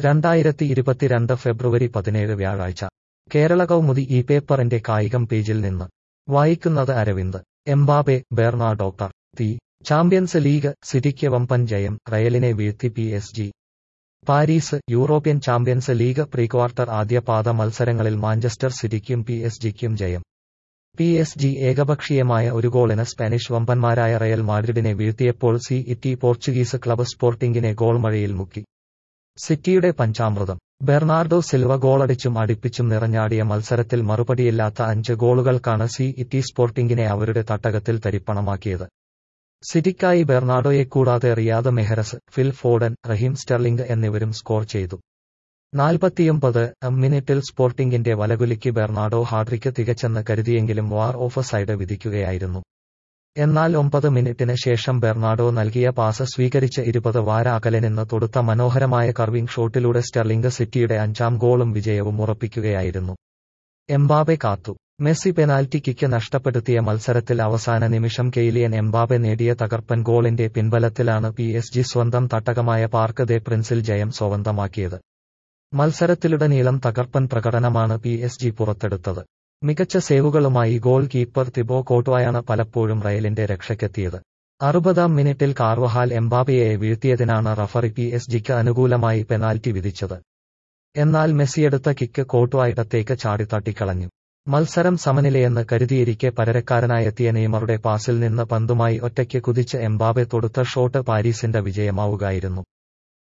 രണ്ടായിരത്തി ഇരുപത്തിരണ്ട് ഫെബ്രുവരി പതിനേഴ് വ്യാഴാഴ്ച കേരള കൗമുദി ഈ പേപ്പറിന്റെ കായികം പേജിൽ നിന്ന് വായിക്കുന്നത് അരവിന്ദ് എംബാബെ ബെർണാഡോ ഡോക്ടർ തി ചാമ്പ്യൻസ് ലീഗ് സിറ്റിക്ക് വമ്പൻ ജയം റയലിനെ വീഴ്ത്തി P S G Paris European champions league pre quarter ആദ്യ പാദ മത്സരങ്ങളിൽ മാഞ്ചസ്റ്റർ സിറ്റിക്കും പി എസ് ജിക്കും ജയം പി എസ് ജി ഏകപക്ഷീയമായ ഒരു ഗോളിന് സ്പാനിഷ് വമ്പന്മാരായ റയൽ മാഡ്രിഡിനെ വീഴ്ത്തിയപ്പോൾ സി ഇറ്റി പോർച്ചുഗീസ് ക്ലബ് സ്പോർട്ടിംഗിനെ ഗോൾമഴയിൽ മുക്കി സിറ്റിയുടെ പഞ്ചാമൃതം ബെർണാർഡോ സിൽവ ഗോളടിച്ചും അടിപ്പിച്ചും നിറഞ്ഞാടിയ മത്സരത്തിൽ മറുപടിയില്ലാത്ത അഞ്ച് ഗോളുകൾക്കാണ് സി ഇറ്റി സ്പോർട്ടിംഗിനെ അവരുടെ തട്ടകത്തിൽ തരിപ്പണമാക്കിയത് സിറ്റിക്കായി ബെർണാഡോയെ കൂടാതെ Riyad Mahrez Phil Foden Raheem Sterling എന്നിവരും സ്കോർ ചെയ്തു നാൽപ്പത്തിയൊമ്പത് മിനിറ്റിൽ സ്പോർട്ടിംഗിന്റെ വലകുലിക്ക് ബെർണാഡോ ഹാഡ്രിക്ക് തികച്ചെന്ന് കരുതിയെങ്കിലും വാർ ഓഫ് സൈഡ് വിധിക്കുകയായിരുന്നു എന്നാൽ ഒമ്പത് മിനിറ്റിന് ശേഷം ബെർണാഡോ നൽകിയ പാസ് സ്വീകരിച്ച് ഇരുപത് വാര അകലെ നിന്ന് തൊടുത്ത മനോഹരമായ കർവിംഗ് ഷോട്ടിലൂടെ സ്റ്റെർലിംഗ് സിറ്റിയുടെ അഞ്ചാം ഗോളും വിജയവും ഉറപ്പിക്കുകയായിരുന്നു എംബാബെ കാത്തു മെസ്സി പെനാൽറ്റി കിക്ക് നഷ്ടപ്പെടുത്തിയ മത്സരത്തിൽ അവസാന നിമിഷം കെയ്ലിയൻ എംബാബെ നേടിയ തകർപ്പൻ ഗോളിന്റെ പിൻബലത്തിലാണ് പി എസ് ജി സ്വന്തം തട്ടകമായ പാർക്ക് ദേ പ്രിൻസിൽ ജയം സ്വന്തമാക്കിയത് മത്സരത്തിലുടനീളം തകർപ്പൻ പ്രകടനമാണ് പി എസ് ജി പുറത്തെടുത്തത് മികച്ച സേവുകളുമായി ഗോൾ കീപ്പർ തിബോ കോട്വായാണ് പലപ്പോഴും റയലിന്റെ രക്ഷയ്ക്കെത്തിയത് അറുപതാം മിനിറ്റിൽ കാർവഹാൽ എംബാബയെ വീഴ്ത്തിയതിനാണ് റഫറി പി എസ് ജിക്ക് അനുകൂലമായി പെനാൽറ്റി വിധിച്ചത് എന്നാൽ മെസ്സിയെടുത്ത കിക്ക് കോട്വ ഇടത്തേക്ക് ചാടിത്തട്ടിക്കളഞ്ഞു മത്സരം സമനിലയെന്ന് കരുതിയിരിക്കെ പരരക്കാരനായെത്തിയ നെയ്മറുടെ പാസിൽ നിന്ന് പന്തുമായി ഒറ്റയ്ക്ക് കുതിച്ച് എംബാബെ തൊടുത്ത ഷോട്ട് പാരീസിന്റെ വിജയമാവുകയായിരുന്നു